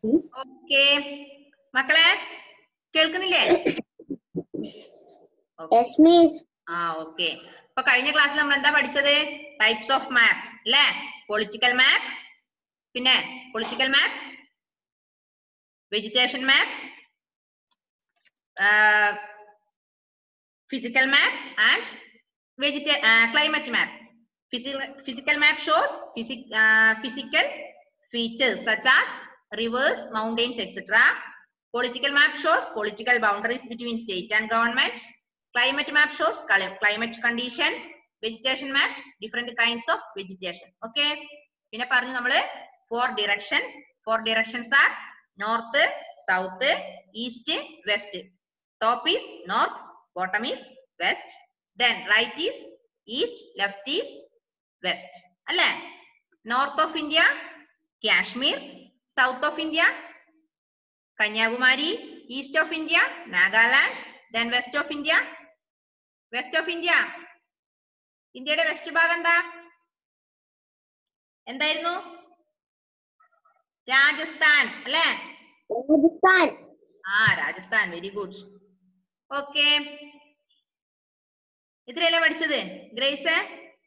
Okay മക്കളെ കേൾക്കുന്നില്ലേ yes miss ആ ഓക്കെ അപ്പൊ കഴിഞ്ഞ ക്ലാസ്സിൽ നമ്മൾ എന്താ പഠിച്ചത് ടൈപ്സ് ഓഫ് മാപ്പ് അല്ലേ പൊളിറ്റിക്കൽ മാപ്പ് പിന്നെ political map vegetation map physical map and vegeta uh, climate map. Physical, physical map shows physic, uh, physical features such as rivers, mountains, etc. Political map shows political boundaries between state and government. Climate map shows cli- climate conditions. Vegetation maps, different kinds of vegetation. Okay. പിന്നെ പറഞ്ഞു നമ്മള് four directions four directions are north south east west top is north bottom is west then right is east left is west അല്ലേ north of India Kashmir south of India Kanyakumari east of India Nagaland then west of India west of India ഇന്ത്യയുടെ west ഭാഗം എന്താ എന്തായിരുന്നു രാജസ്ഥാൻ അല്ലേ രാജസ്ഥാൻ ആ Rajasthan very good okay ഇത്രയല്ലേ പഠിച്ചത് Grace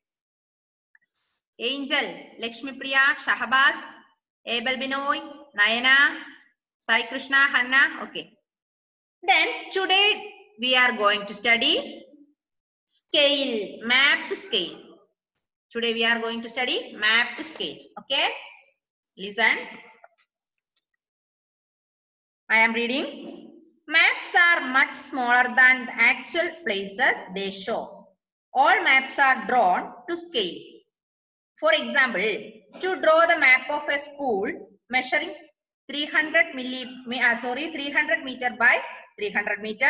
Angel Lakshmipriya Shahabas Abel Binoy Nayana Sai Krishna Hanna okay then today we are going to study scale map scale today we are going to study map scale okay listen I am reading. Maps are much smaller than the actual places they show. All maps are drawn to scale. For example, to draw the map of a school measuring 300 milli, me- uh, sorry, 300 meter by 300 meter,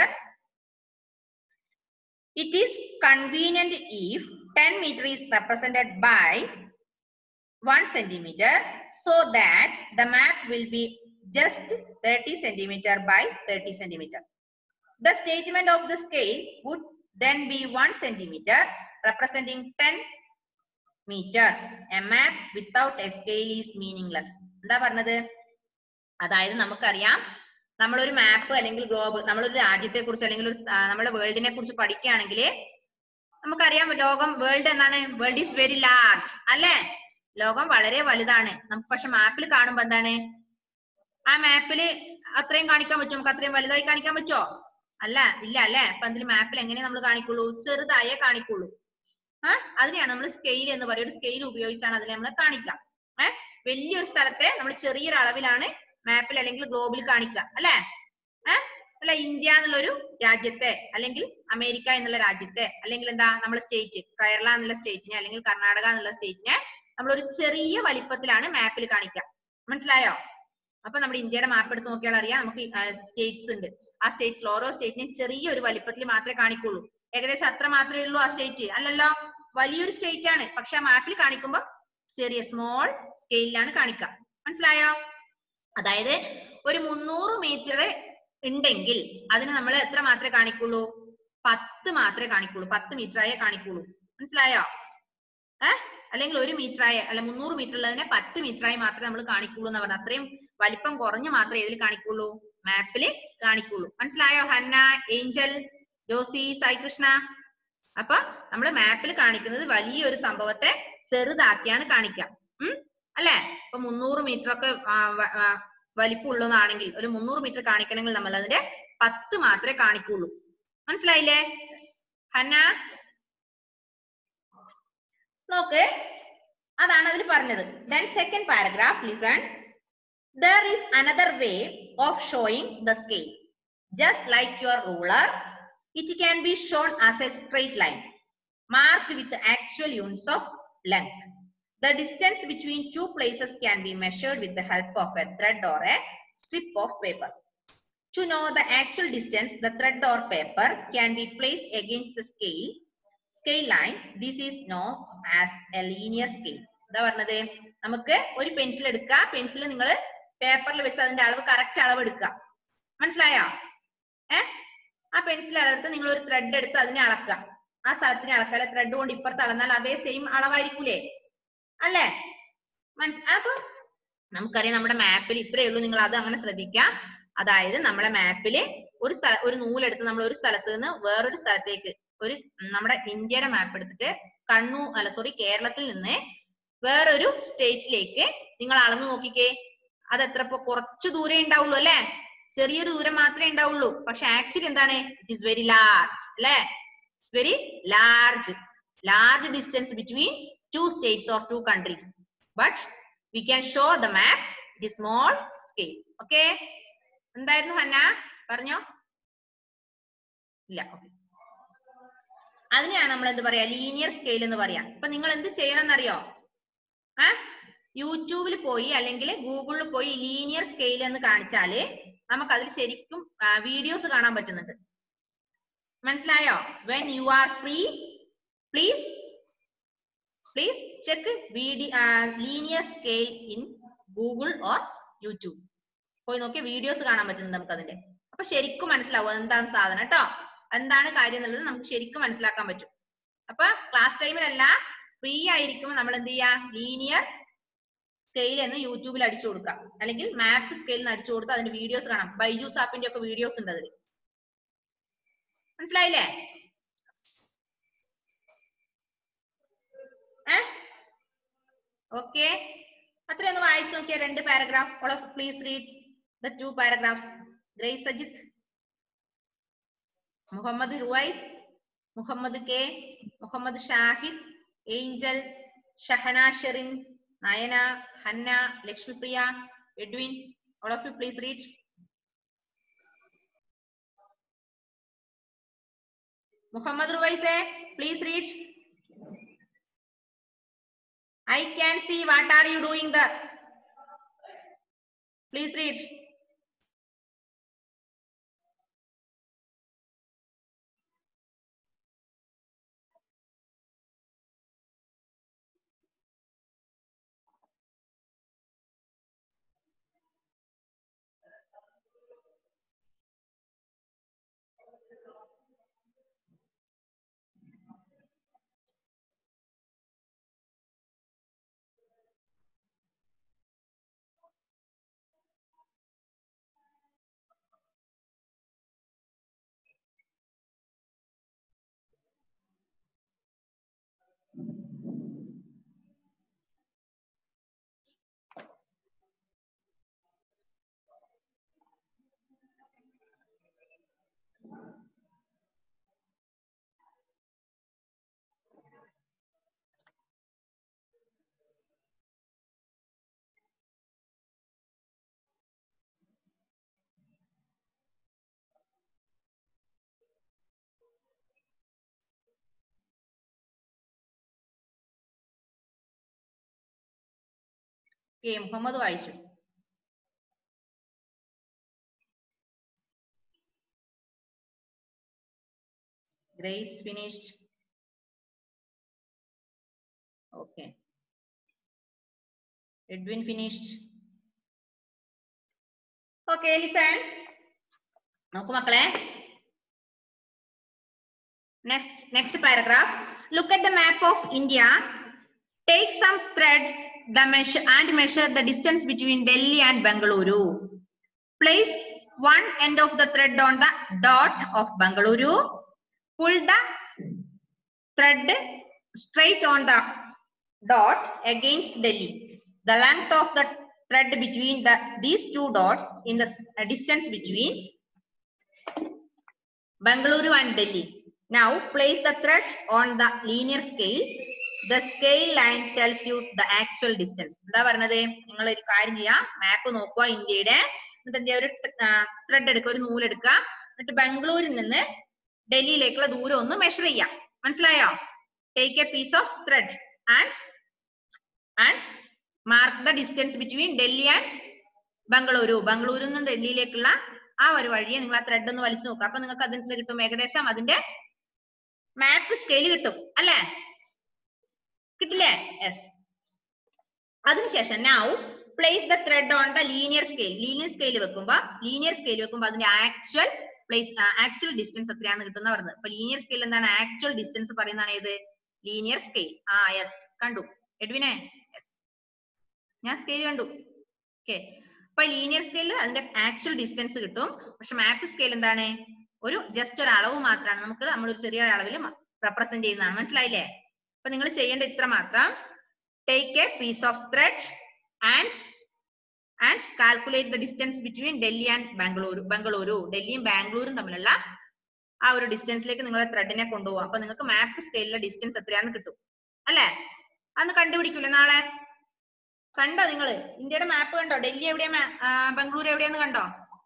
it is convenient if 10 meter is represented by 1 centimeter so that the map will be just 30 centimeter by 30 centimeter. The statement of the scale would then be 1 centimeter representing 10 meter. A map without a scale is meaningless. എന്താ പറഞ്ഞത് അതായത് നമുക്കറിയാം നമ്മളൊരു മാപ്പ് അല്ലെങ്കിൽ globe നമ്മളൊരു രാജ്യത്തെ കുറിച്ച് അല്ലെങ്കിൽ ഒരു ആ, നമ്മുടെ വേൾഡിനെ കുറിച്ച് പഠിക്കുകയാണെങ്കിൽ നമുക്കറിയാം ലോകം വേൾഡ് എന്താണ് വേൾഡ് ഈസ് വെരി ലാർജ് അല്ലേ ലോകം വളരെ വലുതാണ് നമുക്ക് പക്ഷെ മാപ്പിൽ കാണുമ്പോ എന്താണ് ആ മാപ്പില് അത്രയും കാണിക്കാൻ പറ്റുമോ നമുക്ക് അത്രയും വലുതായി കാണിക്കാൻ പറ്റുമോ അല്ല ഇല്ല അല്ലെ അപ്പൊ അതിൽ മാപ്പിൽ എങ്ങനെ നമ്മൾ കാണിക്കുള്ളൂ ചെറുതായേ കാണിക്കുള്ളൂ ആ അതിനെയാണ് നമ്മൾ സ്കെയിൽ എന്ന് പറയുക ഒരു സ്കെയിൽ ഉപയോഗിച്ചാണ് അതിനെ നമ്മൾ കാണിക്കുക ഏഹ് വലിയൊരു സ്ഥലത്തെ നമ്മൾ ചെറിയൊരു അളവിലാണ് മാപ്പിൽ അല്ലെങ്കിൽ ഗ്ലോബിൽ കാണിക്കുക അല്ലെ ഏഹ് അല്ല ഇന്ത്യ എന്നുള്ളൊരു രാജ്യത്തെ അല്ലെങ്കിൽ അമേരിക്ക എന്നുള്ള രാജ്യത്തെ അല്ലെങ്കിൽ എന്താ നമ്മുടെ സ്റ്റേറ്റ് കേരള എന്നുള്ള സ്റ്റേറ്റിനെ അല്ലെങ്കിൽ കർണാടക എന്നുള്ള സ്റ്റേറ്റിനെ നമ്മൾ ഒരു ചെറിയ വലിപ്പത്തിലാണ് മാപ്പിൽ കാണിക്കുക മനസ്സിലായോ അപ്പൊ നമ്മുടെ ഇന്ത്യയുടെ മാപ്പ് എടുത്ത് നോക്കിയാൽ അറിയാം നമുക്ക് സ്റ്റേറ്റ്സ് ഉണ്ട് ആ സ്റ്റേറ്റ്സിൽ ഓരോ സ്റ്റേറ്റിനെയും ചെറിയൊരു വലിപ്പത്തിൽ മാത്രമേ കാണിക്കുള്ളൂ ഏകദേശം അത്ര മാത്രമേ ഉള്ളൂ ആ സ്റ്റേറ്റ് അല്ലല്ലോ വലിയൊരു സ്റ്റേറ്റ് ആണ് പക്ഷെ ആ മാപ്പിൽ കാണിക്കുമ്പോൾ ചെറിയ സ്മോൾ സ്കെയിലാണ് കാണിക്കുക മനസ്സിലായോ അതായത് ഒരു മുന്നൂറ് മീറ്റർ ഉണ്ടെങ്കിൽ അതിന് നമ്മൾ എത്ര മാത്രമേ കാണിക്കുള്ളൂ പത്ത് മാത്രമേ കാണിക്കുള്ളൂ പത്ത് മീറ്റർ ആയേ കാണിക്കുള്ളൂ മനസ്സിലായോ ഏഹ് അല്ലെങ്കിൽ ഒരു മീറ്റർ ആയ അല്ല മുന്നൂറ് മീറ്റർ ഉള്ളതിനെ പത്ത് മീറ്റർ ആയി മാത്രമേ നമ്മൾ കാണിക്കുള്ളൂ എന്ന് പറഞ്ഞത് അത്രയും വലിപ്പം കുറഞ്ഞു മാത്രമേ ഇതിൽ കാണിക്കുള്ളൂ മാപ്പില് കാണിക്കുള്ളൂ മനസ്സിലായോ ഹന്ന ഏഞ്ചൽ ജോസി സായി കൃഷ്ണ അപ്പൊ നമ്മൾ മാപ്പിൽ കാണിക്കുന്നത് വലിയൊരു സംഭവത്തെ ചെറുതാക്കിയാണ് കാണിക്കുക ഉം അല്ലെ ഇപ്പൊ മുന്നൂറ് മീറ്റർ ഒക്കെ ആ, വ- ആ, വലിപ്പമുള്ളതാണെങ്കിൽ ഒരു മുന്നൂറ് മീറ്റർ കാണിക്കണമെങ്കിൽ നമ്മൾ അതിന്റെ പത്ത് മാത്രമേ കാണിക്കുള്ളൂ മനസ്സിലായില്ലേ ഹന്ന നോക്ക് അതാണ് അതിൽ പറഞ്ഞത് then second paragraph listen there is another way of showing the scale just like your ruler it can be shown as a straight line marked with actual units of length The distance between two places can be measured with the help of a thread or a strip of paper. To know the actual distance, the thread or paper can be placed against the scale scale line this is known as a linear scale എന്താ പറഞ്ഞത് നമുക്ക് ഒരു pencil എടുക്കുക pencil നിങ്ങൾ പേപ്പറിൽ വെച്ച് അതിന്റെ അളവ് കറക്റ്റ് അളവ് എടുക്കുക മനസ്സിലായോ ഏ ആ പെൻസിൽ അളവെടുത്ത് നിങ്ങൾ ഒരു ത്രെഡ് എടുത്ത് അതിനെ അളക്കുക ആ സ്ഥലത്തിനെ അളക്കുക അല്ലെ ത്രെഡ് കൊണ്ട് ഇപ്പുറത്ത് അളന്നാൽ അതേ സെയിം അളവായിരിക്കൂലേ അല്ലേ മനസ് അപ്പൊ നമുക്കറിയാം നമ്മുടെ മാപ്പിൽ ഇത്രയേ ഉള്ളൂ നിങ്ങൾ അത് അങ്ങനെ ശ്രദ്ധിക്കുക അതായത് നമ്മളെ മാപ്പില് ഒരു സ്ഥല ഒരു നൂലെടുത്ത് നമ്മൾ ഒരു സ്ഥലത്ത് നിന്ന് വേറൊരു സ്ഥലത്തേക്ക് ഒരു ഉം, നമ്മുടെ ഇന്ത്യയുടെ മാപ്പ് എടുത്തിട്ട് കണ്ണൂർ അല്ല സോറി കേരളത്തിൽ നിന്ന് വേറൊരു സ്റ്റേറ്റിലേക്ക് നിങ്ങൾ അളന്നു നോക്കിക്കേ അത് എത്ര ഇപ്പൊ കുറച്ച് ദൂരേ ഉണ്ടാവുള്ളൂ അല്ലെ ചെറിയൊരു ദൂരം മാത്രമേ ഉണ്ടാവുള്ളൂ പക്ഷെ ആക്ച്വലി എന്താണ് ഇറ്റ് ഈസ് വെരി ലാർജ് അല്ലെ it's very large large distance between two states or two countries but we can show the map it small scale okay എന്തായിരുന്നു ഹന്ന പറഞ്ഞോ ഇല്ല ഓക്കെ അതിനെയാണ് നമ്മൾ എന്ത് പറയാ ലീനിയർ സ്കെയിൽ എന്ന് പറയാ ഇപ്പൊ നിങ്ങൾ എന്ത് ചെയ്യണം എന്നറിയോ ആ യൂട്യൂബിൽ പോയി അല്ലെങ്കിൽ ഗൂഗിളിൽ പോയി ലീനിയർ സ്കെയിൽ എന്ന് കാണിച്ചാല് നമുക്ക് അതിൽ ശരിക്കും വീഡിയോസ് കാണാൻ പറ്റുന്നുണ്ട് മനസ്സിലായോ when you are free please please check video linear scale in Google or YouTube പോയി നോക്കി വീഡിയോസ് കാണാൻ പറ്റുന്നുണ്ട് നമുക്ക് അതിന്റെ അപ്പൊ ശരിക്കും മനസ്സിലാവും എന്താണ് സാധനം കേട്ടോ എന്താണ് കാര്യം എന്നുള്ളത് നമുക്ക് ശരിക്കും മനസ്സിലാക്കാൻ പറ്റും അപ്പൊ ക്ലാസ് ടൈമിലല്ല ഫ്രീ ആയിരിക്കുമ്പോൾ നമ്മൾ എന്ത് ചെയ്യാ ലീനിയർ സ്കെയിൽ എന്ന് യൂട്യൂബിൽ അടിച്ചു കൊടുക്കാം അല്ലെങ്കിൽ മാപ്പ് സ്കെയിൽ എന്ന് അടിച്ചു കൊടുത്ത് അതിന്റെ വീഡിയോസ് കാണാം ബൈജൂസ് ആപ്പിന്റെ ഒക്കെ വീഡിയോസ് ഉണ്ട് അതിൽ മനസ്സിലായില്ലേ ഏ ഓക്കെ അത്രയൊന്ന് വായിച്ചു നോക്കിയ രണ്ട് paragraph all of please read the two paragraphs Grace Sajith Muhammad Ruvais Muhammad K Muhammad Shahid Angel Shahana Sherin Nayana Hanna Lakshmipriya Edwin all of you please read Muhammad റുവൈസെ please read I can see what are you doing there. Please read. K Muhammad വായിച്ചു Grace finished okay Edwin finished okay listen നോക്കൂ മക്കളെ next next paragraph look at the map of India take some thread the measure and measure the distance between Delhi and Bengaluru. Place one end of the thread on the dot of Bengaluru. Pull the thread straight on the dot against Delhi. The length of the thread between the these two dots in the s- uh, distance between Bengaluru and Delhi. Now place the thread on the linear scale. The scale line tells you the actual distance. എന്താ പറഞ്ഞത് നിങ്ങൾ ഒരു കാര്യം ചെയ്യാം മാപ്പ് നോക്കുക ഇന്ത്യയുടെ എന്നിട്ട് എന്ത് ചെയ്യാ ഒരു ത്രെഡ് എടുക്കുക ഒരു നൂലെടുക്കുക എന്നിട്ട് ബാംഗ്ലൂരിൽ നിന്ന് ഡൽഹിയിലേക്കുള്ള ദൂരം ഒന്ന് മെഷർ ചെയ്യാം മനസ്സിലായോ take a piece of thread and and mark the distance between Delhi and Bengaluru ബംഗളൂരിൽ നിന്നും ഡൽഹിയിലേക്കുള്ള ആ ഒരു വഴിയെ നിങ്ങൾ ആ ത്രെഡ് ഒന്ന് വലിച്ചു നോക്കുക അപ്പൊ നിങ്ങൾക്ക് അതിന് കിട്ടും ഏകദേശം അതിന്റെ മാപ്പ് സ്കെയിൽ കിട്ടും അല്ലേ കിട്ടില്ലേ യെസ് അതിനുശേഷം now place the thread on the linear scale linear scale വെക്കുമ്പോ ലീനിയർ സ്കെയിൽ വെക്കുമ്പോ അതിന്റെ ആക്ച്വൽ പ്ലേസ് ആക്ച്വൽ ഡിസ്റ്റൻസ് എത്രയാന്ന് കിട്ടുന്ന പറഞ്ഞത് അപ്പൊ ലീനിയർ സ്കെയിൽ എന്താണ് ആക്ച്വൽ ഡിസ്റ്റൻസ് പറയുന്നതാണ് ഏത് ലീനിയർ സ്കെയിൽ ആ യെസ് കണ്ടു എഡ്വിനെ യെസ് ഞാൻ സ്കെയിൽ കണ്ടു ഓക്കെ അപ്പൊ ലീനിയർ സ്കെയിലിൽ അതിന്റെ ആക്ച്വൽ ഡിസ്റ്റൻസ് കിട്ടും പക്ഷെ മാപ്പ് സ്കെയിൽ എന്താണ് ഒരു ജസ്റ്റ് ഒരു അളവ് മാത്രമാണ് നമുക്ക് നമ്മൾ ഒരു ചെറിയ അളവിൽ റെപ്രസെന്റ് ചെയ്യുന്നതാണ് മനസ്സിലായില്ലേ അപ്പൊ നിങ്ങൾ ചെയ്യേണ്ട ഇത്ര മാത്രം take a piece of thread and and calculate the distance between Delhi and Bengaluru Bengaluru ഡൽഹിയും ബാംഗ്ലൂരും തമ്മിലുള്ള ആ ഒരു ഡിസ്റ്റൻസിലേക്ക് നിങ്ങൾ ത്രെഡിനെ കൊണ്ടുപോകും അപ്പൊ നിങ്ങൾക്ക് മാപ്പ് സ്കെയിലിലെ ഡിസ്റ്റൻസ് എത്രയാന്ന് കിട്ടും അല്ലേ അന്ന് കണ്ടുപിടിക്കൂലേ നാളെ കണ്ടോ നിങ്ങൾ ഇന്ത്യയുടെ മാപ്പ് കണ്ടോ ഡൽഹി എവിടെയാ മാ- ആ, ബാംഗ്ലൂർ എവിടെയാന്ന് കണ്ടോ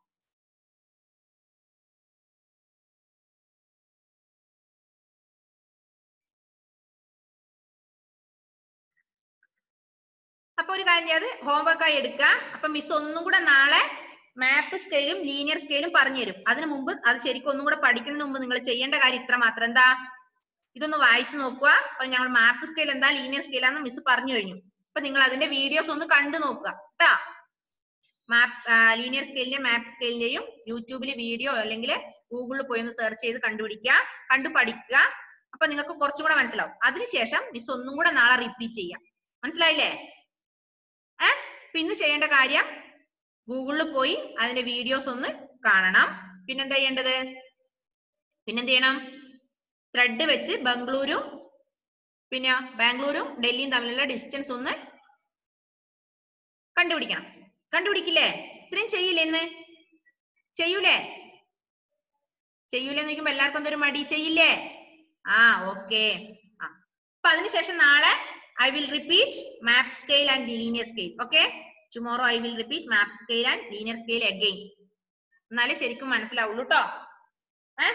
അപ്പൊ ഒരു കാര്യം ചെയ്ത് ഹോംവർക്ക് ആയി എടുക്കുക അപ്പൊ മിസ് ഒന്നും കൂടെ നാളെ മാപ്പ് സ്കെയിലും ലീനിയർ സ്കെയിലും പറഞ്ഞു തരും അതിനു മുമ്പ് അത് ശരിക്കും ഒന്നും കൂടെ പഠിക്കുന്നതിന് മുമ്പ് നിങ്ങൾ ചെയ്യേണ്ട കാര്യം ഇത്ര മാത്രം എന്താ ഇതൊന്ന് വായിച്ചു നോക്കുക അപ്പൊ ഞങ്ങൾ മാപ്പ് സ്കെയിൽ എന്താ ലീനിയർ സ്കെയിലാന്ന് മിസ് പറഞ്ഞു കഴിഞ്ഞു അപ്പൊ നിങ്ങൾ അതിന്റെ വീഡിയോസ് ഒന്ന് കണ്ടു നോക്കുക കേട്ടാ മാപ്പ് ലീനിയർ സ്കെയിലിന്റെയും മാപ്പ് സ്കെയിലിന്റെയും യൂട്യൂബിൽ വീഡിയോ അല്ലെങ്കിൽ ഗൂഗിളിൽ പോയി ഒന്ന് സെർച്ച് ചെയ്ത് കണ്ടുപിടിക്കുക കണ്ടു പഠിക്കുക അപ്പൊ നിങ്ങൾക്ക് കുറച്ചും കൂടെ മനസ്സിലാവും അതിനുശേഷം മിസ് ഒന്നും കൂടെ നാളെ റിപ്പീറ്റ് ചെയ്യാം മനസ്സിലായില്ലേ ഏ പിന്നെ ചെയ്യേണ്ട കാര്യം ഗൂഗിളിൽ പോയി അതിന്റെ വീഡിയോസ് ഒന്ന് കാണണം പിന്നെന്താ ചെയ്യേണ്ടത് പിന്നെന്ത് ചെയ്യണം ത്രെഡ് വെച്ച് ബംഗളൂരും പിന്നെ ബാംഗ്ലൂരും ഡൽഹിയും തമ്മിലുള്ള ഡിസ്റ്റൻസ് ഒന്ന് കണ്ടുപിടിക്കണം കണ്ടുപിടിക്കില്ലേ ഇത്രയും ചെയ്യില്ലേ ഇന്ന് ചെയ്യൂലേ ചെയ്യൂലെന്ന് ചോദിക്കുമ്പോ എല്ലാവർക്കും എന്തൊരു മടി ചെയ്യില്ലേ ആ ഓക്കെ ആ അപ്പൊ അതിനുശേഷം നാളെ I will repeat map scale and linear scale okay tomorrow I will repeat map scale and linear scale again എന്നാലേ ശരിക്കും മനസ്സിലാവുള്ളൂ കേട്ടോ ഏഹ്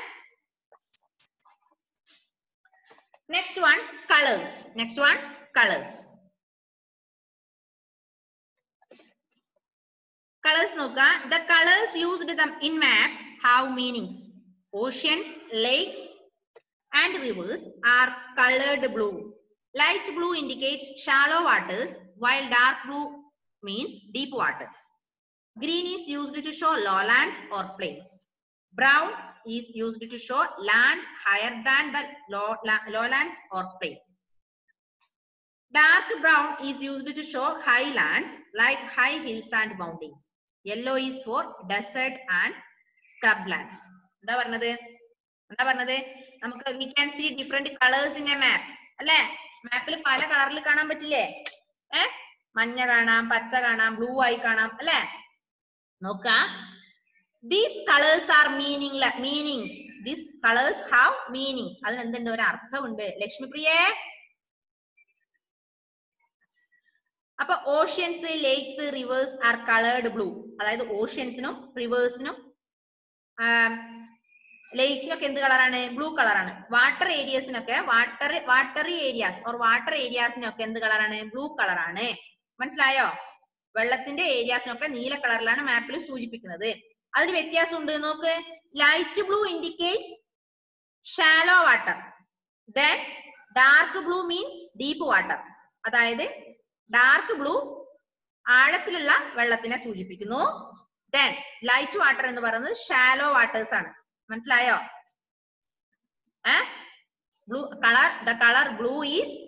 Next one, colors. Next one, colors. Colors നോക്കുക. The colors used them in map have meanings. Oceans, lakes, and rivers are colored blue. Light blue indicates shallow waters, while dark blue means deep waters. Green is used to show lowlands or plains. Brown is used to show land higher than the low, la- lowlands or plains. Dark brown is used to show highlands like high hills and mountains. Yellow is for desert and scrublands. എന്താ പറഞ്ഞത് എന്താ പറഞ്ഞത് നമുക്ക് we can see different colours in a map അല്ലെ മാപ്പിൽ പല കളറിൽ കാണാൻ പറ്റില്ലേ ഏ മഞ്ഞ കാണാം പച്ച കാണാം ബ്ലൂ ആയി കാണാം അല്ലെ നോക്കാം these colours are meaning meanings these colours have meanings അതിന് എന്തുണ്ട് ഒരു അർത്ഥമുണ്ട് ലക്ഷ്മിപ്രിയേ അപ്പൊ oceans lakes rivers are coloured blue അതായത് ഓഷ്യൻസിനും റിവേഴ്സിനും ലേക്സിനൊക്കെ എന്ത് കളറാണ് ബ്ലൂ കളറാണ് വാട്ടർ ഏരിയസിനൊക്കെ water watery areas or water ഏരിയാസിനൊക്കെ എന്ത് കളറാണ് ബ്ലൂ കളറാണ് മനസ്സിലായോ വെള്ളത്തിന്റെ ഏരിയാസിനൊക്കെ നീല കളറിലാണ് മാപ്പിൽ സൂചിപ്പിക്കുന്നത് അതിന് വ്യത്യാസമുണ്ട് നോക്ക് light blue indicates shallow water then dark blue means deep water അതായത് ഡാർക്ക് ബ്ലൂ ആഴത്തിലുള്ള വെള്ളത്തിനെ സൂചിപ്പിക്കുന്നു ദെൻ ലൈറ്റ് വാട്ടർ എന്ന് പറയുന്നത് ഷാലോ വാട്ടേഴ്സ് ആണ് മനസ്സിലായോ a blue colour the colour blue is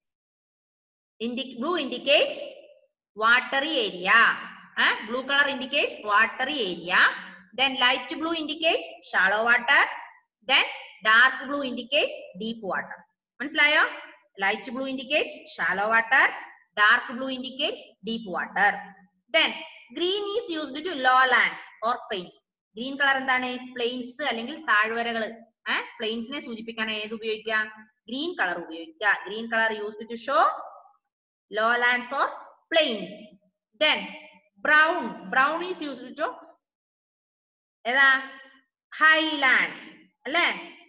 blue indicates watery area. Uh, blue color indicates watery area. Then light blue indicates shallow water. Then dark blue indicates deep water. മനസ്സിലായോ light blue indicates shallow water dark blue indicates deep water then green is used to low lands or plains green colour എന്താണ് plains അല്ലെങ്കിൽ താഴ്വരകൾ ഏഹ് പ്ലെയിൻസിനെ സൂചിപ്പിക്കാൻ ഏത് ഉപയോഗിക്കുക green colour ഉപയോഗിക്കുക green colour used to show low lands or plains. Then brown, brown is used to ഏതാ highlands അല്ലേ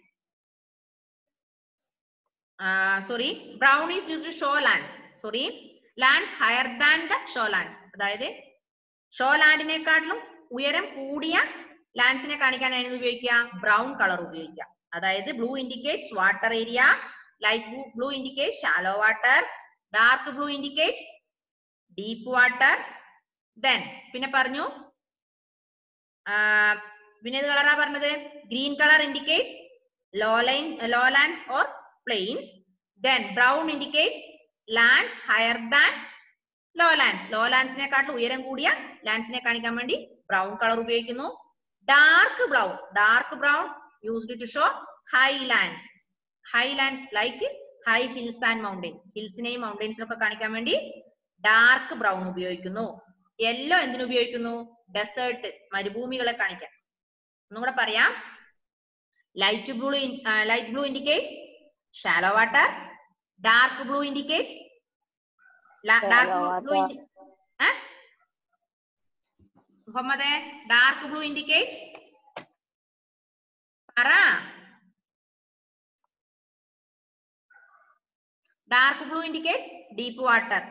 sorry brown is use to show lands sorry lands higher than the show lands അതായത് show ലാൻഡിനെക്കാട്ടിലും ഉയരം കൂടിയ ലാൻഡ്സിനെ കാണിക്കാനാണ് ഇത് ഉപയോഗിക്കുക brown colour ഉപയോഗിക്കുക അതായത് blue indicates water area light blue indicate shallow water dark blue indicates deep water then പിന്നെ പറഞ്ഞു ആ, പിന്നെ ഏത് കളറാ പറഞ്ഞത് green colour indicates low line low lands or plains then brown indicates lands higher than low lands low ലാൻഡ്സിനെക്കാട്ടിലും ഉയരം കൂടിയ ലാൻഡ്സിനെ കാണിക്കാൻ വേണ്ടി ബ്രൗൺ കളർ ഉപയോഗിക്കുന്നു dark brown dark brown used to show high lands high lands like high hills and mountain ഹിൽസിനെയും മൗണ്ടൈൻസിനും ഒക്കെ കാണിക്കാൻ വേണ്ടി ഡാർക്ക് ബ്രൗൺ ഉപയോഗിക്കുന്നു യെല്ലോ എന്തിനു ഉപയോഗിക്കുന്നു ഡെസേർട്ട് മരുഭൂമികളെ കാണിക്കാൻ ഒന്നും കൂടെ പറയാം light blue light blue indicates shallow water dark blue indicates dark blue മുഹമ്മദേ ഡാർക്ക് ബ്ലൂ ഇൻഡിക്കേറ്റ്സ് പറ dark blue indicates deep water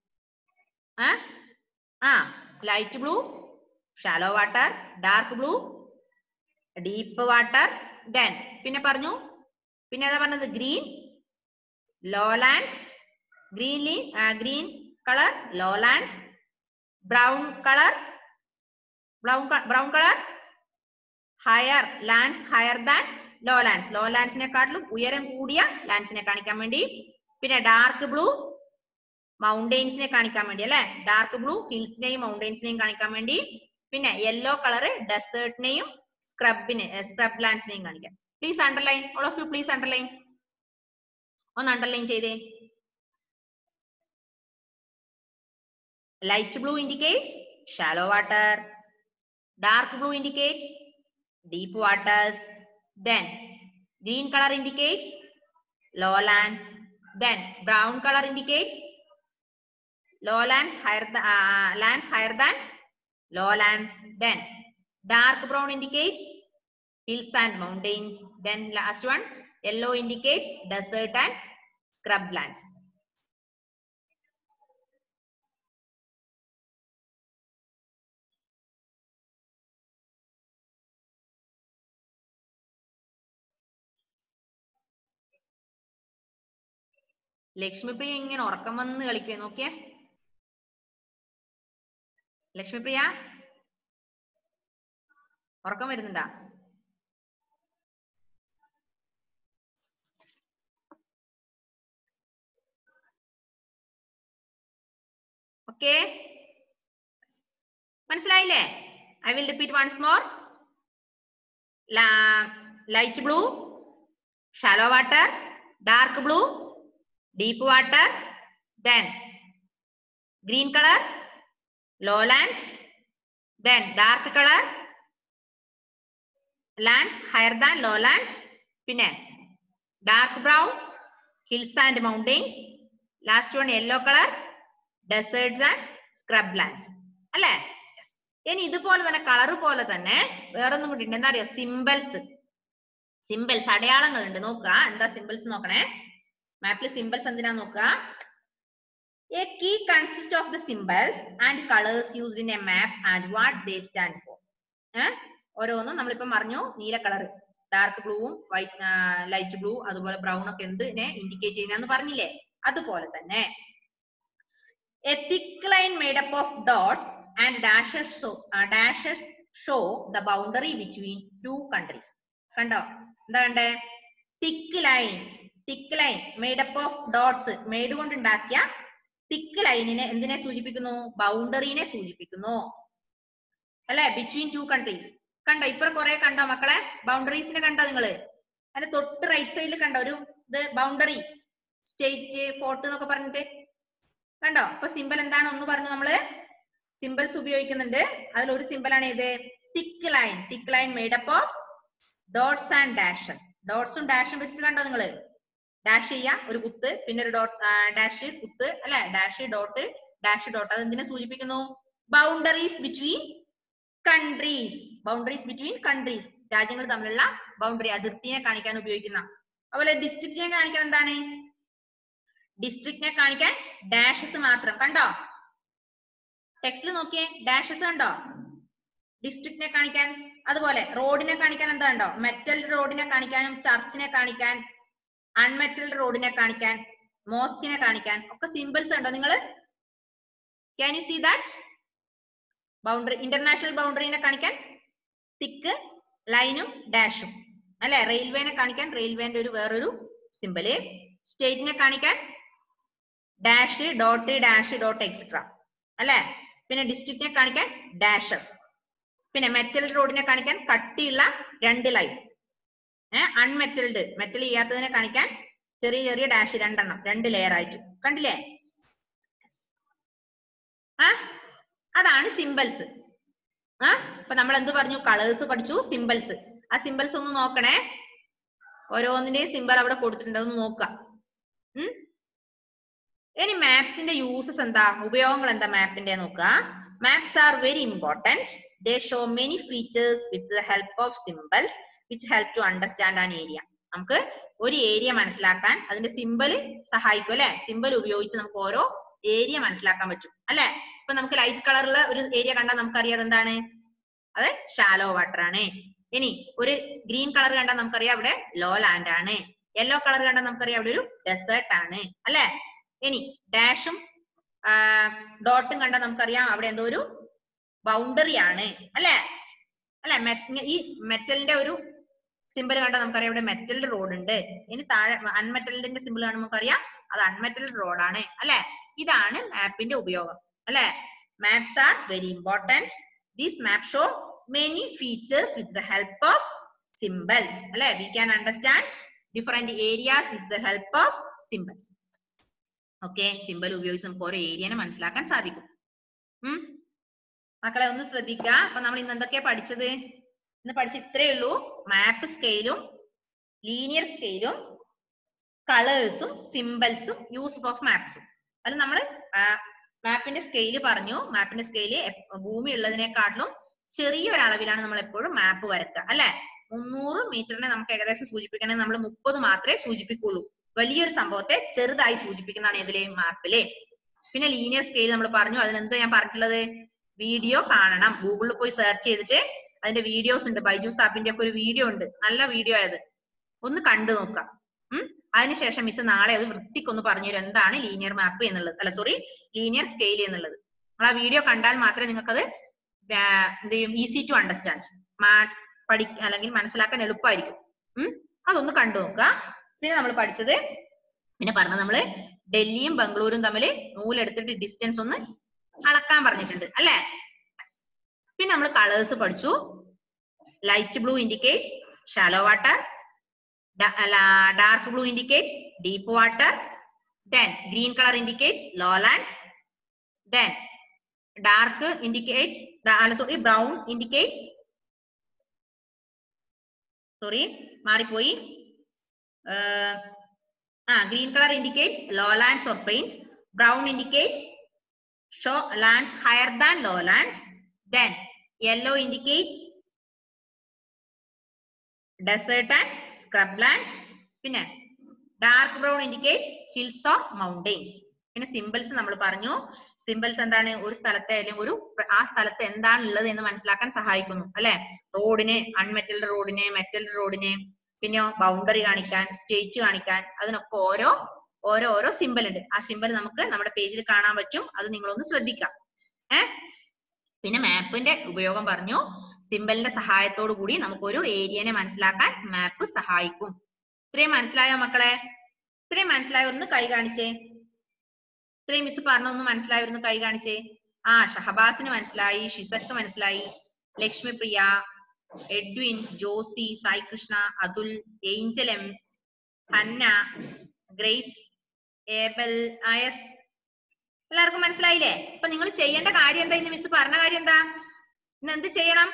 ആ light blue shallow water dark blue deep water then പിന്നെ പറഞ്ഞു പിന്നെ ഏതാ പറഞ്ഞത് green lowlands green lee green colour lowlands brown colour brown brown colour higher lands higher than low lands low ലാൻഡ്സിനെക്കാട്ടിലും ഉയരം കൂടിയ ലാൻഡ്സിനെ കാണിക്കാൻ വേണ്ടി പിന്നെ ഡാർക്ക് ബ്ലൂ മൗണ്ടെയിൻസിനെ കാണിക്കാൻ വേണ്ടി അല്ലെ ഡാർക്ക് ബ്ലൂ ഹിൽസിനെയും മൗണ്ടെയിൻസിനെയും കാണിക്കാൻ വേണ്ടി പിന്നെ യെല്ലോ കളറ് ഡെസേർട്ടിനെയും സ്ക്രബിനെ സ്ക്രബ് ലാൻഡ്സിനെയും കാണിക്കാം please underline all of you please underline ഒന്ന് അണ്ടർലൈൻ ചെയ്തേ light blue indicates shallow water dark blue indicates deep waters then green color indicates lowlands then brown color indicates lowlands higher th- uh, lands higher than lowlands then dark brown indicates hills and mountains then last one yellow indicates desert and scrublands Lakshmipriya ഇങ്ങനെ ഉറക്കം വന്ന് കളിക്കുക നോക്കിയേ ലക്ഷ്മിപ്രിയ ഉറക്കം വരുന്നുണ്ടാ okay മനസ്സിലായില്ലേ I will repeat once more light blue shallow water dark blue deep water then green color lowlands then dark color lands higher than lowlands പിന്നെ dark brown hills and mountains last one yellow color deserts and scrublands അല്ലേ ഇനി ഇതുപോലെ തന്നെ colour പോലെ തന്നെ വേറൊന്നും കൂടി ഉണ്ട് എന്താ അറിയോ സിമ്പിൾസ് സിമ്പിൾസ് അടയാളങ്ങൾ ഉണ്ട് നോക്കുക എന്താ സിമ്പിൾസ് നോക്കണേ മാപ്പിൽ സിമ്പിൾസ് എന്തിനാ നോക്കുക a key consist of the symbols and colours used in a map and what they stand for uh ഓരോന്നും നമ്മളിപ്പം പറഞ്ഞു നീല കളർ ഡാർക്ക് ബ്ലൂവും വൈറ്റ് ലൈറ്റ് ബ്ലൂ അതുപോലെ ബ്രൗൺ ഒക്കെ എന്തിനെ ഇൻഡിക്കേറ്റ് ചെയ്യുന്നതെന്ന് പറഞ്ഞില്ലേ അതുപോലെ തന്നെ a thick line made up of dots and dashes show dashes show the boundary between two countries കണ്ടോ എന്താ കണ്ടേ thick line thick line made up of dots made കൊണ്ട് ഉണ്ടാക്കിയ തിക്ക് ലൈനിനെ എന്തിനെ സൂചിപ്പിക്കുന്നു ബൗണ്ടറിനെ സൂചിപ്പിക്കുന്നു അല്ലെ ബിറ്റ്വീൻ ടു കൺട്രീസ് കണ്ടോ ഇപ്പൊ കുറെ കണ്ടോ മക്കളെ ബൗണ്ടറീസിനെ കണ്ടോ നിങ്ങള് അതിന്റെ തൊട്ട് റൈറ്റ് സൈഡിൽ കണ്ടോ ഒരു ഇത് ബൗണ്ടറി സ്റ്റേറ്റ് ഫോർട്ട് എന്നൊക്കെ പറഞ്ഞിട്ട് കണ്ടോ അപ്പൊ സിമ്പിൾ എന്താണ് ഒന്ന് പറഞ്ഞു നമ്മള് സിമ്പിൾസ് ഉപയോഗിക്കുന്നുണ്ട് അതിൽ ഒരു സിമ്പിൾ ആണ് ഇത് thick line thick line made up of dots and dashes ഡോട്ട്സും ഡാഷും വെച്ചിട്ട് കണ്ടോ നിങ്ങള് ഡാഷ് ചെയ്യാ ഒരു കുത്ത് പിന്നെ ഒരു ഡോട്ട് ഡാഷ് കുത്ത് അല്ലെ ഡാഷ് ഡോട്ട് ഡാഷ് ഡോട്ട് അത് എന്തിനെ സൂചിപ്പിക്കുന്നു boundaries between countries boundaries between countries രാജ്യങ്ങൾ തമ്മിലുള്ള ബൗണ്ടറി അതിർത്തിനെ കാണിക്കാൻ ഉപയോഗിക്കുന്ന അതുപോലെ ഡിസ്ട്രിക്റ്റിനെ കാണിക്കാൻ എന്താണ് ഡിസ്ട്രിക്റ്റിനെ കാണിക്കാൻ ഡാഷസ് മാത്രം കണ്ടോ ടെക്സ്റ്റിൽ നോക്കിയേ ഡാഷസ് കണ്ടോ ഡിസ്ട്രിക്റ്റിനെ കാണിക്കാൻ അതുപോലെ റോഡിനെ കാണിക്കാൻ എന്താ ഉണ്ടോ മെറ്റൽ റോഡിനെ കാണിക്കാനും ചർച്ചിനെ കാണിക്കാൻ അൺമെറ്റൽ റോഡിനെ കാണിക്കാൻ മോസ്കിനെ കാണിക്കാൻ ഒക്കെ സിമ്പിൾസ് ഉണ്ടോ നിങ്ങൾ can you see that boundary international ബൗണ്ടറിനെ കാണിക്കാൻ തിക്ക് ലൈനും ഡാഷും അല്ലെ റെയിൽവേനെ കാണിക്കാൻ റെയിൽവേന്റെ ഒരു വേറൊരു സിമ്പിള് സ്റ്റേറ്റിനെ കാണിക്കാൻ dash dot dash dot etcetera അല്ലെ പിന്നെ ഡിസ്ട്രിക്റ്റിനെ കാണിക്കാൻ ഡാഷസ് പിന്നെ മെറ്റൽ റോഡിനെ കാണിക്കാൻ കട്ടിയുള്ള രണ്ട് ലൈൻ ഏഹ് അൺമെറ്റൽഡ് മെറ്റൽ ചെയ്യാത്തതിനെ കാണിക്കാൻ ചെറിയ ചെറിയ ഡാഷ് രണ്ടെണ്ണം രണ്ട് ലെയർ ആയിട്ട് കണ്ടില്ലേ ആ അതാണ് സിമ്പിൾസ് ആ ഇപ്പൊ നമ്മൾ എന്ത് പറഞ്ഞു കളേഴ്സ് പഠിച്ചു സിമ്പിൾസ് ആ സിമ്പിൾസ് ഒന്ന് നോക്കണേ ഓരോന്നിന്റെയും സിമ്പിൾ അവിടെ കൊടുത്തിട്ടുണ്ട് ഒന്ന് നോക്കാം ഉം ഇനി മാപ്സിന്റെ യൂസസ് എന്താ ഉപയോഗങ്ങൾ എന്താ മാപ്പിന്റെ നോക്കുക maps are very important they show many features with the help of symbols which help to understand an area നമുക്ക് ഒരു ഏരിയ മനസ്സിലാക്കാൻ അതിന്റെ സിമ്പിൾ സഹായിക്കും അല്ലെ സിമ്പിൾ ഉപയോഗിച്ച് നമുക്ക് ഓരോ ഏരിയ മനസ്സിലാക്കാൻ പറ്റും അല്ലെ ഇപ്പൊ നമുക്ക് ലൈറ്റ് കളറിൽ ഒരു ഏരിയ കണ്ടാൽ നമുക്കറിയാം എന്താണ് അത് ഷാലോ വാട്ടർ ആണ് ഇനി ഒരു ഗ്രീൻ കളർ കണ്ടാൽ നമുക്കറിയാം അവിടെ ലോ ലാൻഡ് ആണ് യെല്ലോ കളർ കണ്ടാൽ നമുക്കറിയാം അവിടെ ഒരു ഡെസേർട്ട് ആണ് അല്ലെ ഇനി ഡാഷും ഡോട്ടും കണ്ടാൽ നമുക്കറിയാം അവിടെ എന്തോ ഒരു ബൗണ്ടറി ആണ് അല്ലെ അല്ലെ ഈ മെറ്റലിന്റെ ഒരു സിമ്പിൾ കണ്ടാൽ നമുക്കറിയാം ഇവിടെ മെറ്റൽ റോഡ് ഉണ്ട് ഇനി താഴെ അൺമെറ്റലിന്റെ സിമ്പിൾ കാണുമ്പോൾ നമുക്കറിയാം അത് അൺമെറ്റൽ റോഡാണ് അല്ലെ ഇതാണ് മാപ്പിന്റെ ഉപയോഗം അല്ലെ maps are very important these map show many features with the help of symbols അല്ലെ we can understand different areas with the help of symbols okay symbol ഉപയോഗിച്ച് നമുക്ക് ഓരോ ഏരിയനെ മനസ്സിലാക്കാൻ സാധിക്കും ഉം മക്കളെ ഒന്ന് ശ്രദ്ധിക്കുക അപ്പൊ നമ്മൾ ഇന്ന് എന്തൊക്കെയാ പഠിച്ചത് ഇന്ന് പഠിച്ച ഇത്രയേ ഉള്ളൂ മാപ്പ് സ്കെയിലും ലീനിയർ സ്കെയിലും കളേഴ്സും സിമ്പിൾസും യൂസസ് ഓഫ് മാപ്സും അത് നമ്മൾ മാപ്പിന്റെ സ്കെയില് പറഞ്ഞു മാപ്പിന്റെ സ്കെയില് ഭൂമി ഉള്ളതിനെക്കാട്ടിലും ചെറിയ ഒരളവിലാണ് നമ്മൾ എപ്പോഴും മാപ്പ് വരക്കുക അല്ലെ മുന്നൂറ് മീറ്ററിനെ നമുക്ക് ഏകദേശം സൂചിപ്പിക്കണമെങ്കിൽ നമ്മൾ മുപ്പത് മാത്രമേ സൂചിപ്പിക്കുള്ളൂ വലിയൊരു സംഭവത്തെ ചെറുതായി സൂചിപ്പിക്കുന്നതാണ് ഇതിലെ മാപ്പില് പിന്നെ ലീനിയർ സ്കെയിൽ നമ്മൾ പറഞ്ഞു അതിനെന്താ ഞാൻ പറഞ്ഞിട്ടുള്ളത് വീഡിയോ കാണണം ഗൂഗിളിൽ പോയി സെർച്ച് ചെയ്തിട്ട് അതിന്റെ വീഡിയോസ് ഉണ്ട് ബൈജൂസ് ആപ്പിന്റെ ഒക്കെ ഒരു വീഡിയോ ഉണ്ട് നല്ല വീഡിയോ ആയത് ഒന്ന് കണ്ടു നോക്കാം ഉം അതിനുശേഷം മിസ് നാളെ അത് വൃത്തിക്കൊന്ന് പറഞ്ഞുതരും എന്താണ് ലീനിയർ മാപ്പ് എന്നുള്ളത് അല്ല സോറി ലീനിയർ സ്കെയിൽ എന്നുള്ളത് നിങ്ങൾ ആ വീഡിയോ കണ്ടാൽ മാത്രമേ നിങ്ങൾക്കത് എന്ത് ചെയ്യും ഈസി ടു അണ്ടർസ്റ്റാൻഡ് പഠി അല്ലെങ്കിൽ മനസ്സിലാക്കാൻ എളുപ്പമായിരിക്കും ഉം അതൊന്ന് കണ്ടു നോക്കുക പിന്നെ നമ്മൾ പഠിച്ചത് പിന്നെ പറഞ്ഞത് നമ്മള് ഡൽഹിയും ബംഗളൂരും തമ്മിൽ നൂലെടുത്തിട്ട് ഡിസ്റ്റൻസ് ഒന്ന് അളക്കാൻ പറഞ്ഞിട്ടുണ്ട് അല്ലെ പിന്നെ നമ്മൾ കളേഴ്സ് പഠിച്ചു light blue indicates shallow water dark blue indicates deep water then green colour indicates lowlands then dark indicates sorry brown indicates sorry മാറിപ്പോയി ആ green colour indicates lowlands or plains brown indicates show lands higher than lowlands then yellow indicates desert and scrublands പിന്നെ dark brown indicates hills or mountains പിന്നെ symbols നമ്മൾ പറഞ്ഞു symbols എന്താണ് ഒരു സ്ഥലത്തെ അല്ലെങ്കിൽ ഒരു ആ സ്ഥലത്ത് എന്താണ് ഉള്ളത് എന്ന് മനസ്സിലാക്കാൻ സഹായിക്കുന്നു അല്ലെ റോഡിന് അൺമെറ്റൽ റോഡിന് മെറ്റൽ റോഡിന് പിന്നെ ബൗണ്ടറി കാണിക്കാൻ സ്റ്റേറ്റ് കാണിക്കാൻ അതിനൊക്കെ ഓരോ ഓരോ ഓരോ സിമ്പിൾ ഉണ്ട് ആ സിമ്പിൾ നമുക്ക് നമ്മുടെ പേജിൽ കാണാൻ പറ്റും അത് നിങ്ങളൊന്ന് ശ്രദ്ധിക്കാം ഏ പിന്നെ മാപ്പിന്റെ ഉപയോഗം പറഞ്ഞു സിമ്പിളിന്റെ സഹായത്തോടു കൂടി നമുക്കൊരു ഏരിയനെ മനസ്സിലാക്കാൻ മാപ്പ് സഹായിക്കും ഇത്രയും മനസ്സിലായോ മക്കളെ ഇത്രയും മനസ്സിലായവരൊന്ന് കൈ കാണിച്ചേ ഇത്രയും മിസ് പറഞ്ഞൊന്ന് മനസ്സിലായവരൊന്ന് കൈ കാണിച്ചേ ആ ഷഹബാസിന് മനസ്സിലായി ഷിസക്ക് മനസ്സിലായി Lakshmi Priya Edwin Josy Sai Krishna Athul Angel M Hannah Grace Abel Ayas എല്ലാവർക്കും മനസ്സിലായില്ലേ അപ്പൊ നിങ്ങൾ ചെയ്യേണ്ട കാര്യം എന്താ ഇന്ന് മിസ് പറഞ്ഞ കാര്യം എന്താ ഇന്ന് എന്ത് ചെയ്യണം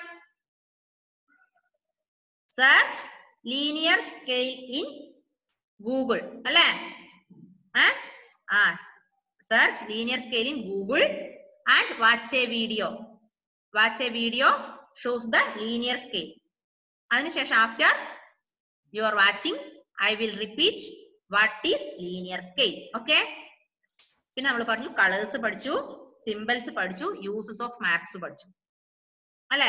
search linear scale in Google അല്ലേ ആ search linear scale in Google and watch a video watch a video shows the linear scale അതിനുശേഷം after you are watching I will repeat what is linear scale okay പിന്നെ നമ്മൾ പറഞ്ഞു colours പഠിച്ചു symbols പഠിച്ചു uses of maps പഠിച്ചു അല്ലെ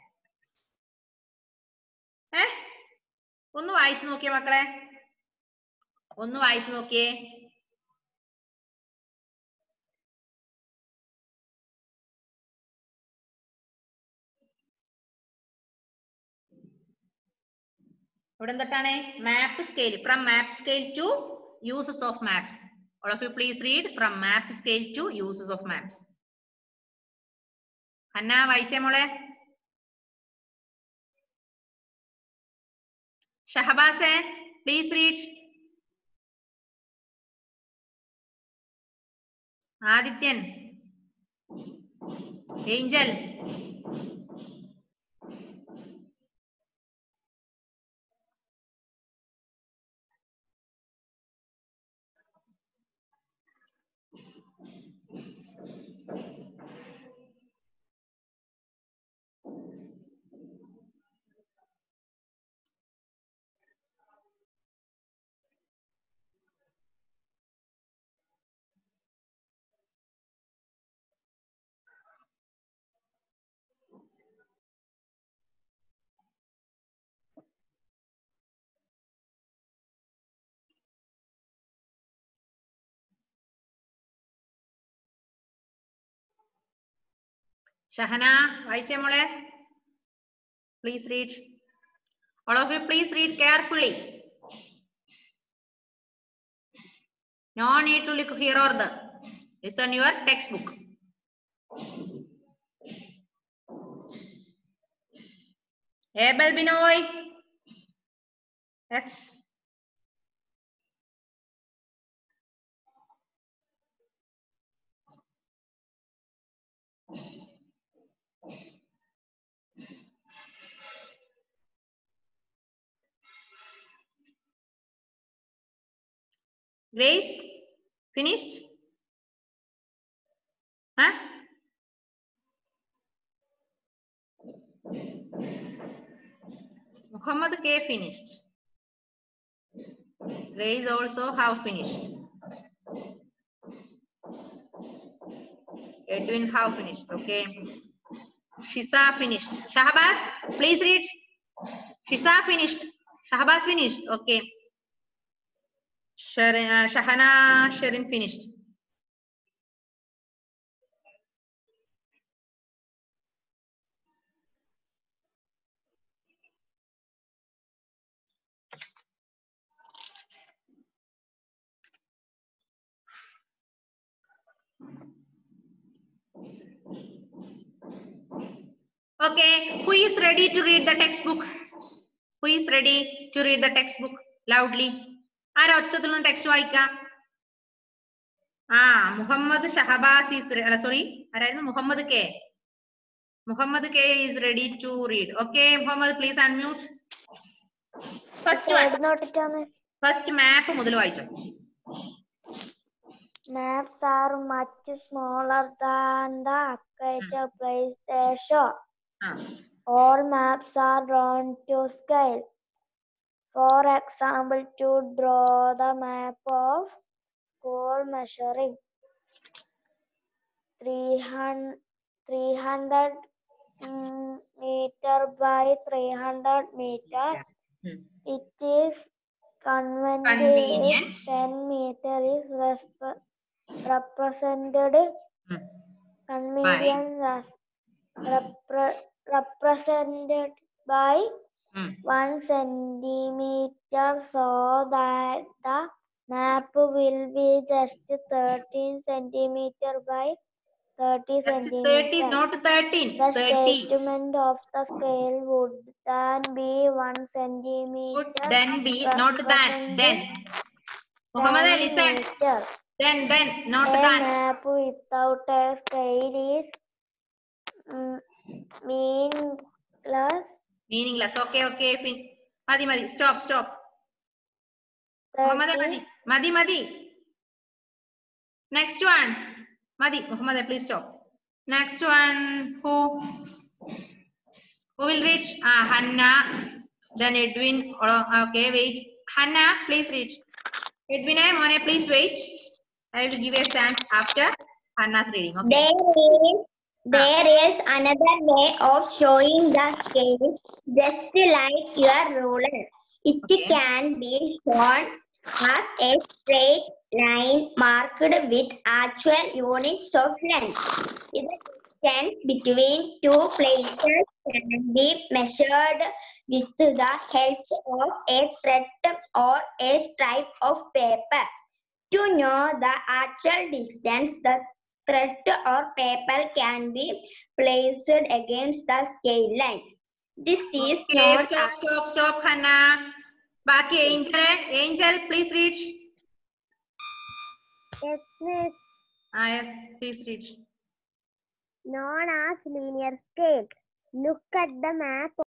ഏ ഒന്ന് വായിച്ചു നോക്കിയേ മക്കളെ ഒന്ന് വായിച്ചു നോക്കിയേ ഇവിടെ എന്തൊട്ടാണ് map scale from map scale to uses of maps All of you please read from map scale to uses of maps. Hannah വായിച്ചേ മോളെ ഷഹബാസെ please read Adithyan Angel Shahana വായിച്ചേ മോളെ please read all of you please read carefully no need to look here or there listen your textbook abel binoy yes Grace, finished? Huh? Muhammad K finished. Grace also have finished. Edwin have finished. Okay. Shisa finished. Shahbaz, please read. Shisa finished. Shahbaz finished. Okay. Sharin, uh, Shahana Sharin finished. Okay, who is ready to read the textbook? Who is ready to read the textbook loudly? ആരാ ഒച്ചത്തിൽ നിന്ന് text വായിക്കാം ആ Muhammad Shahbaz is അല്ല sorry ആരായിരുന്നു Muhammad K Muhammad K is ready to read okay Muhammad please unmute first എഴുന്നോട്ടിട്ടാണ് first map മുതൽ വായിച്ചോ Maps are much smaller than the equator place they show. ആ All maps are drawn to scale. For example, to draw the map of school measuring 300, 300 mm, meter by 300 meter. ഉം. It is convenient, Convenient. 10 meter is resp- represented ഉം. convenient res- repre- represented by ഉം. one centimeter so that the map will be just 13 centimeter by 30 Just 30, centimeter. not 13, The 30. statement of the scale would then be one centimeter. Would then be, not that, then. Muhammad, listen. meter. Then, then, not A that. map without a scale is mm, meaningless. Meaningless. Okay, okay. Fin. മതി മതി stop stop Muhammad മതി 30 മതി മതി next one മതി Muhammad please stop next one who who will read ആ Hannah then Edwin okay wait Hannah please read എഡ്വിനെ മോനെ please wait I will give a chance after Hannah's reading okay There is there is another way of showing the scale just like your ruler. It Okay. can be shown as a straight line marked with actual units of length. The distance between two places can be measured with the help of a thread or a stripe of paper. To know the actual distance, the thread or paper can be placed against the scale line. This is Okay, known stop, as stop, stop, Hannah. ബാക്കി Angel Angel please read Yes, miss. ആ yes please read Known as linear scale. Look at the map